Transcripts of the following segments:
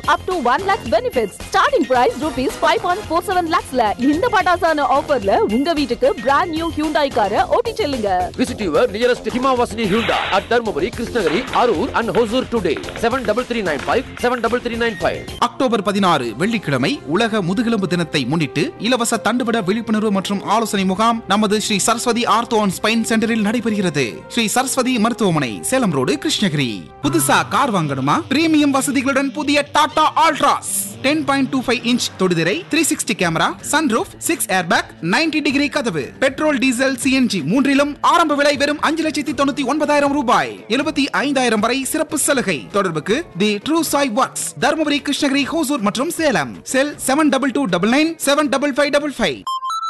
Up to one lakhs benefits starting price rupees five point four seven லேக்ஸ்ல இந்த பட்டாசான ஆஃபர்ல உங்க வீட்டுக்கு பிராண்ட் நியூ ஹியூண்டாய் காரை ஓட்டி செல்லுங்க Visit your nearest Himawasini Hyundai at Dharmaburi, Krishnagiri, Arur and Hosur today. 73395 73395. October பதினாறு வெள்ளிக்கிழமை உலக முதுகெலும்பு தினத்தை முன்னிட்டு இலவச தண்டுவட விழிப்புணர்வு மற்றும் ஆலோசனை முகாம் நமது Shri Saraswati ortho and spine சென்டரில் நடைபெறுகிறது ஸ்ரீ சரஸ்வதி மருத்துவமனை சேலம் ரோடு கிருஷ்ணகிரி புதுசா கார் வாங்கணுமா பிரீமியம் வசதிகளுடன் புதிய Tata Altroz ten point two five inch தொடுதிரை three sixty camera sunroof six airbag 90 degree கதவு பெட்ரோல் டீசல் சிஎன்ஜி மூன்றிலும் ஆரம்ப விலை வெறும் அஞ்சு லட்சத்தி தொண்ணூத்தி ஒன்பதாயிரம் ரூபாய் எழுபத்தி ஐந்தாயிரம் வரை சிறப்பு சலுகை தொடர்புக்கு the true Sai works Dharmapuri Krishnagiri Hosur மற்றும் Salem cell seven double two double nine seven double five double five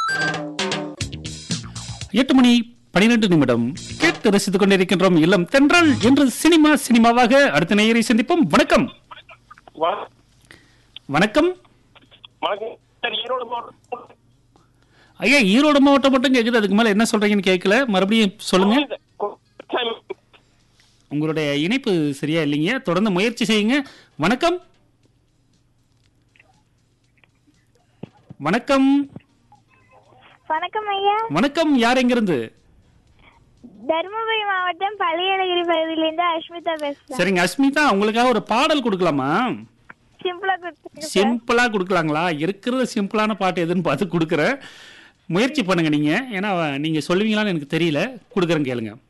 எட்டு மணி பனிரெண்டு நிமிடம் கேட்டு ரசித்துக் கொண்டிருக்கின்றோம் இல்லம் தென்றல் என்று சினிமா சினிமாவாக அடுத்த நேயரை சந்திப்போம் வணக்கம் வணக்கம் வணக்கம் வணக்கம் சார் ஈரோடு மாவட்டம் ஐயா ஈரோடு மாவட்டம் மட்டும் கேக்குது அதுக்கு மேல என்ன சொல்றீங்கன்னு கேட்கல மறுபடியும் சொல்லுங்க சாமி, உங்களுடைய இணைப்பு சரியா இல்லைங்க தொடர்ந்து முயற்சி செய்யுங்க வணக்கம் வணக்கம் வணக்கம் ஐயா வணக்கம் யார் எங்கிருந்து தருமபுரி மாவட்டம் பள்ளியழகிரி பகுதியிலிருந்து அஷ்மிதா பேசுறேன் சரிங்க அஸ்மிதா உங்களுக்காக ஒரு பாடல் கொடுக்கலாமா சிம்பிளா கொடுத்துருங்க சார். சிம்பிளா கொடுக்கலாங்களா இருக்கிறது சிம்பிளான பாட்டு எதுன்னு பார்த்து கொடுக்குறேன் முயற்சி பண்ணுங்க நீங்க ஏன்னா நீங்க சொல்லுவீங்களான்னு எனக்கு தெரியல கொடுக்குறேன் கேளுங்க